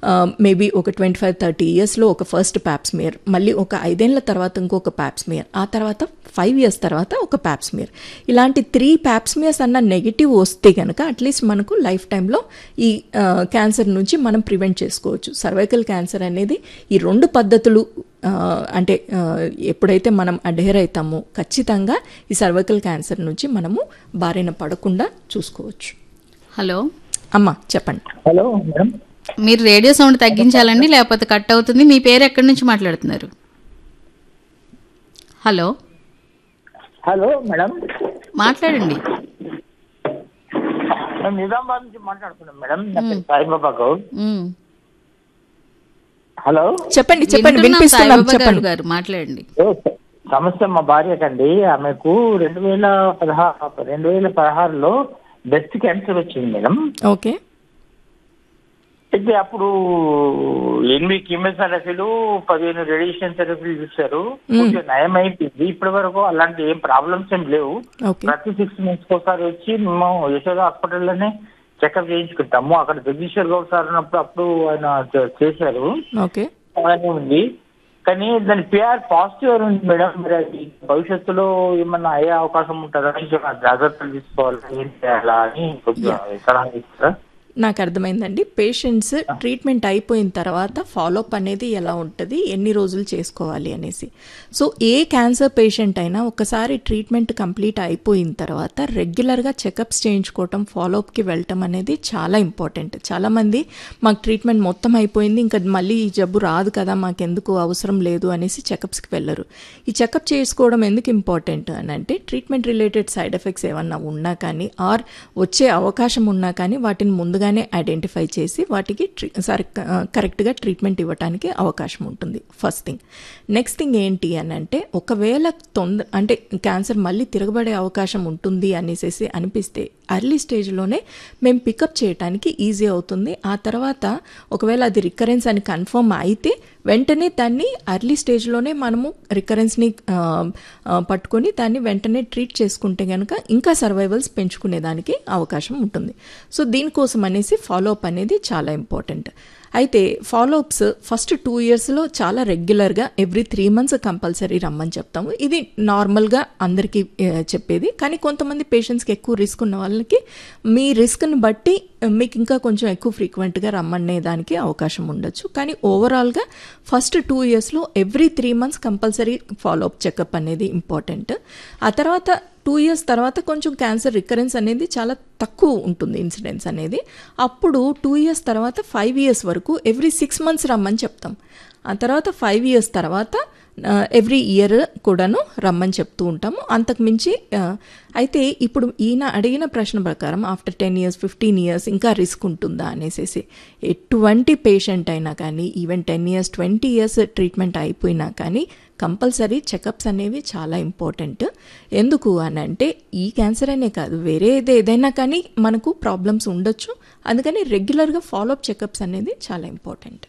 Maybe ఒక twenty five thirty ఇయర్స్లో ఒక ఫస్ట్ ప్యాప్స్మియర్ మళ్ళీ ఒక ఐదేళ్ల తర్వాత ఇంకొక ప్యాప్స్మియర్ ఆ తర్వాత ఫైవ్ ఇయర్స్ తర్వాత ఒక ప్యాప్స్మియర్ ఇలాంటి త్రీ ప్యాప్స్మియర్స్ అన్న నెగిటివ్ వస్తే కనుక అట్లీస్ట్ మనకు లైఫ్ టైంలో ఈ క్యాన్సర్ నుంచి మనం ప్రివెంట్ చేసుకోవచ్చు సర్వైకల్ క్యాన్సర్ అనేది ఈ రెండు పద్ధతులు ఆ, అంటే ఆ, ఎప్పుడైతే మనం అడ్హేర్ అవుతామో ఖచ్చితంగా ఈ సర్వైకల్ క్యాన్సర్ నుంచి మనము బారిన పడకుండా చూసుకోవచ్చు హలో అమ్మా చెప్పండి హలో మేడం మీరు రేడియో సౌండ్ తగ్గించాలండి లేకపోతే కట్ అవుతుంది మీ పేరు ఎక్కడి నుంచి మాట్లాడుతున్నారు హలో హలో మేడం మాట్లాడండి మేము నిజామాబాద్ నుంచి మాట్లాడుతున్నాం మేడం నా పేరు సాయిబాబా గౌడ్ ఉమ్. హలో చెప్పండి చెప్పండి వింటున్నాం వినిపిస్తున్నాం సాయిబాబా గారు చెప్పండి గారు మాట్లాడండి ఏ, సమస్య మా భార్యకండి ఆమెకు రెండు వేల పదహారు రెండు వేల పదహారులో బ్రెస్ట్ క్యాన్సర్ వచ్చింది మేడం ఓకే అయితే అప్పుడు ఎనిమిది కీమోథెరపీలు పదిహేను రేడియేషన్ థెరపీలు చూశారు కొంచెం నయం అయిపోయింది ఇప్పటి వరకు అలాంటి ఏం ప్రాబ్లమ్స్ ఏం లేవు ఓకే ప్రతి సిక్స్ మంత్స్ ఒకసారి వచ్చి మేము యశోద హాస్పిటల్లోనే చెకప్ చేయించుకుంటాము అక్కడ జగదీశ్వర్ గౌడ్ సార్ ఉన్నప్పుడు అప్పుడు ఆయన చే- చేశారు ఓకే బాగానే ఉంది కానీ దాని పిఆర్ పాజిటివ్ అని ఉంది మేడం మరి అది భవిష్యత్తులో ఏమన్నా అయ్యే అవకాశం ఉంటుందా ఇంకా జాగ్రత్తలు తీసుకోవాలి ఏం చేయాలా అని కొంచెం సలహా ఇస్తారా నాకు అర్థమైందండి పేషెంట్స్ ట్రీట్మెంట్ అయిపోయిన తర్వాత ఫాలోఅప్ అనేది ఎలా ఉంటుంది ఎన్ని రోజులు చేసుకోవాలి అనేసి సో ఏ క్యాన్సర్ పేషెంట్ అయినా ఒకసారి ట్రీట్మెంట్ కంప్లీట్ అయిపోయిన తర్వాత రెగ్యులర్గా చెకప్స్ చేయించుకోవటం ఫాలోఅప్కి వెళ్ళటం అనేది చాలా ఇంపార్టెంట్ చాలామంది మాకు ట్రీట్మెంట్ మొత్తం అయిపోయింది ఇంకా మళ్ళీ ఈ జబ్బు రాదు కదా మాకెందుకు అవసరం లేదు అనేసి చెకప్స్కి వెళ్ళరు ఈ చెకప్ చేసుకోవడం ఎందుకు ఇంపార్టెంట్ అని అంటే ట్రీట్మెంట్ రిలేటెడ్ సైడ్ ఎఫెక్ట్స్ ఏమన్నా ఉన్నా కానీ ఆర్ వచ్చే అవకాశం ఉన్నా కానీ వాటిని ముందుగానే ఐడెంటిఫై చేసి వాటికి ట్రీ సరి కరెక్ట్గా ట్రీట్మెంట్ ఇవ్వడానికి అవకాశం ఉంటుంది ఫస్ట్ థింగ్ నెక్స్ట్ థింగ్ ఏంటి అని అంటే ఒకవేళ తొందర అంటే క్యాన్సర్ మళ్ళీ తిరగబడే అవకాశం ఉంటుంది అనేసి అనిపిస్తే అర్లీ స్టేజ్లోనే మేము పికప్ చేయడానికి ఈజీ అవుతుంది ఆ తర్వాత ఒకవేళ అది రికరెన్స్ అని కన్ఫర్మ్ అయితే వెంటనే దాన్ని అర్లీ స్టేజ్లోనే మనము రికరెన్స్ని పట్టుకొని దాన్ని వెంటనే ట్రీట్ చేసుకుంటే కనుక ఇంకా సర్వైవల్స్ పెంచుకునేదానికి అవకాశం ఉంటుంది సో దీనికోసం అనేసి ఫాలోఅప్ అనేది చాలా ఇంపార్టెంట్ అయితే ఫాలోఅప్స్ ఫస్ట్ టూ ఇయర్స్లో చాలా రెగ్యులర్గా ఎవ్రీ త్రీ మంత్స్ కంపల్సరీ రమ్మని చెప్తాము ఇది నార్మల్గా అందరికీ ఆ, చెప్పేది కానీ కొంతమంది పేషెంట్స్కి ఎక్కువ రిస్క్ ఉన్న వాళ్ళకి మీ రిస్క్ని బట్టి ఆ, మీకు ఇంకా కొంచెం ఎక్కువ ఫ్రీక్వెంట్గా రమ్మనే దానికి అవకాశం ఉండొచ్చు కానీ ఓవరాల్గా ఫస్ట్ టూ ఇయర్స్లో every three months compulsory follow up checkup అనేది ఇంపార్టెంట్ ఆ తర్వాత టూ ఇయర్స్ తర్వాత కొంచెం క్యాన్సర్ రికరెన్స్ అనేది చాలా తక్కువ ఉంటుంది ఇన్సిడెన్స్ అనేది అప్పుడు టూ ఇయర్స్ తర్వాత ఫైవ్ ఇయర్స్ వరకు ఎవ్రీ సిక్స్ మంత్స్ రమ్మని చెప్తాం ఆ తర్వాత ఫైవ్ ఇయర్స్ తర్వాత ఎవ్రీ ఇయర్ కూడాను రమ్మని చెప్తూ ఉంటాము అంతకు మించి ఆ, అయితే ఇప్పుడు ఈయన అడిగిన ప్రశ్న ప్రకారం after ten years fifteen years ఇంకా రిస్క్ ఉంటుందా అనేసి ఎటువంటి పేషెంట్ అయినా కానీ even ten years twenty years treatment అయిపోయినా కానీ కంపల్సరీ చెకప్స్ అనేవి చాలా ఇంపార్టెంట్ ఎందుకు అని అంటే ఈ క్యాన్సర్ అనే కాదు వేరే ఏది ఏదైనా కానీ మనకు ప్రాబ్లమ్స్ ఉండొచ్చు అందుకని రెగ్యులర్గా ఫాలోఅప్ చెకప్స్ అనేది చాలా ఇంపార్టెంట్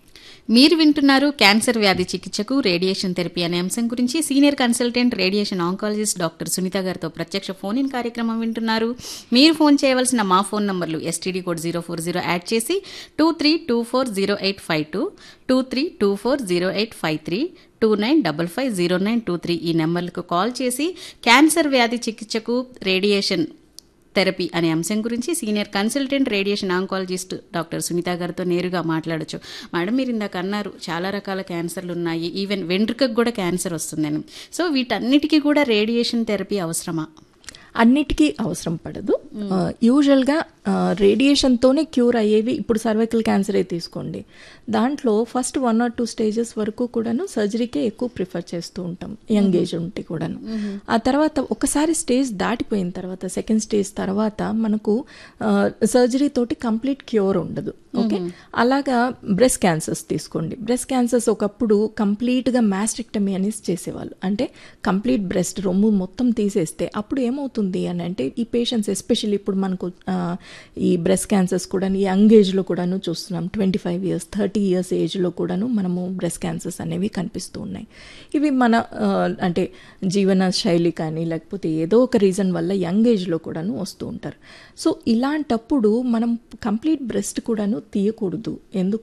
మీరు వింటున్నారు క్యాన్సర్ వ్యాధి చికిత్సకు రేడియేషన్ థెరపీ అనే అంశం గురించి senior consultant radiation oncologist doctor Sunitha గారితో ప్రత్యక్ష ఫోన్ ఇన్ కార్యక్రమం వింటున్నారు మీరు ఫోన్ చేయవలసిన మా ఫోన్ నంబర్లు S T D code zero four zero add చేసి two three two four zero eight five two two three two four zero eight five three two nine double five zero nine two three ఈ నెంబర్లకు call చేసి cancer వ్యాధి చికిత్సకు radiation therapy అనే అంశం గురించి senior consultant radiation oncologist doctor Sunitha గారితో నేరుగా మాట్లాడొచ్చు మేడం మీరు ఇందాక అన్నారు చాలా రకాల క్యాన్సర్లు ఉన్నాయి ఈవెన్ వెంట్రుకకు కూడా క్యాన్సర్ వస్తుందని సో వీటన్నిటికీ కూడా రేడియేషన్ థెరపీ అవసరమా అన్నిటికీ అవసరం పడదు ఆ, యూజువల్గా ఆ, రేడియేషన్తోనే క్యూర్ అయ్యేవి ఇప్పుడు సర్వైకల్ క్యాన్సరే తీసుకోండి దాంట్లో first one or two stages వరకు కూడాను సర్జరీకే ఎక్కువ ప్రిఫర్ చేస్తూ ఉంటాం యంగ్ ఏజ్ ఉంటే కూడాను ఆ తర్వాత ఒకసారి స్టేజ్ దాటిపోయిన తర్వాత సెకండ్ స్టేజ్ తర్వాత మనకు సర్జరీ తోటి కంప్లీట్ క్యూర్ ఉండదు ఓకే అలాగా బ్రెస్ట్ క్యాన్సర్స్ తీసుకోండి బ్రెస్ట్ క్యాన్సర్స్ ఒకప్పుడు కంప్లీట్గా మ్యాస్ట్రిక్టమీ అనేసి చేసేవాళ్ళు అంటే కంప్లీట్ బ్రెస్ట్ రొమ్ము మొత్తం తీసేస్తే అప్పుడు ఏమవుతుంది అని అంటే ఈ పేషెంట్స్ ఎస్పెషల్లీ ఇప్పుడు మనకు ఆ, ఈ బ్రెస్ట్ క్యాన్సర్స్ కూడా యంగ్ ఏజ్లో కూడాను చూస్తున్నాం twenty five years thirty years ఏజ్లో కూడాను మనము బ్రెస్ట్ క్యాన్సర్స్ అనేవి కనిపిస్తూ ఉన్నాయి ఇవి మన ఆ, అంటే జీవన శైలి కానీ లేకపోతే ఏదో ఒక రీజన్ వల్ల యంగ్ ఏజ్లో కూడాను వస్తూ ఉంటారు సో ఇలాంటప్పుడు మనం కంప్లీట్ బ్రెస్ట్ కూడాను తీయకూడదు ఎందుకు